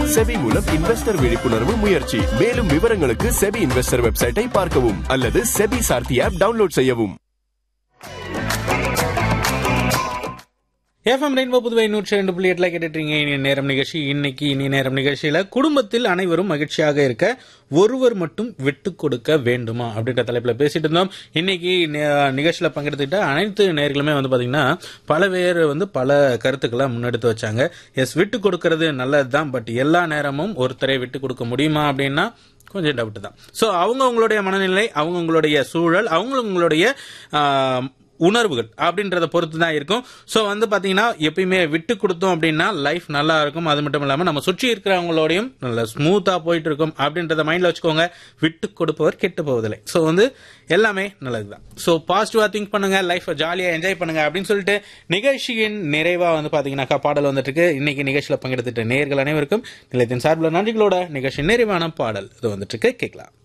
SEBI மூலம் investor விழிப்புணர்வு முயற்சி மேலும் விவரங்களுக்கு செபி இன்வெஸ்டர் வெப்சைட்டை பார்க்கவும் அல்லது செபி சார்த்தி ஆப் டவுன்லோட் செய்யவும் எஃப்எம் ரெயின்போ புதுவை நூற்றி ரெண்டு புள்ளி எட்டில் கேட்டுட்டீங்க இனி நேரம் நிகழ்ச்சி இன்னைக்கு இனி நேரம் நிகழ்ச்சியில் குடும்பத்தில் அனைவரும் மகிழ்ச்சியாக இருக்க ஒருவர் மட்டும் விட்டு கொடுக்க வேண்டுமா அப்படின்ற தலைப்பில் பேசிட்டு இருந்தோம் இன்னைக்கு நிகழ்ச்சியில் பங்கெடுத்துக்கிட்ட அனைத்து நேர்களுமே வந்து பார்த்தீங்கன்னா பல பேர் வந்து பல கருத்துக்களை முன்னெடுத்து வச்சாங்க எஸ் விட்டு கொடுக்கறது நல்லது தான் பட் எல்லா நேரமும் ஒருத்தரை விட்டு கொடுக்க முடியுமா அப்படின்னா கொஞ்சம் டவுட் தான் ஸோ அவங்கவுங்களுடைய மனநிலை அவங்கவுங்களுடைய சூழல் அவங்கவுங்களுடைய உணர்வுகள் அப்படின்றத பொறுத்து தான் இருக்கும் ஸோ வந்து பார்த்தீங்கன்னா எப்பயுமே விட்டு கொடுத்தோம் அப்படின்னா லைஃப் நல்லா இருக்கும் அது மட்டும் இல்லாமல் நம்ம சுற்றி இருக்கிறவங்களோடையும் நல்ல ஸ்மூத்தாக போயிட்டு இருக்கும் அப்படின்றத மைண்டில் வச்சுக்கோங்க விட்டு கொடுப்பவர் கெட்டு போவதில்லை ஸோ வந்து எல்லாமே நல்லது தான் ஸோ பாசிட்டிவாக திங்க் பண்ணுங்க லைஃப்பை ஜாலியாக என்ஜாய் பண்ணுங்க அப்படின்னு சொல்லிட்டு நிகழ்ச்சியின் நிறைவாக வந்து பார்த்தீங்கன்னாக்கா பாடல் வந்துட்டு இருக்கு இன்னைக்கு நிகழ்ச்சியில் பங்கெடுத்துட்ட நேர்கள் அனைவருக்கும் நிலையத்தின் சார்பில் நன்றிகளோட நிகழ்ச்சி நிறைவான பாடல் இது வந்துட்டு இருக்கு கேட்கலாம்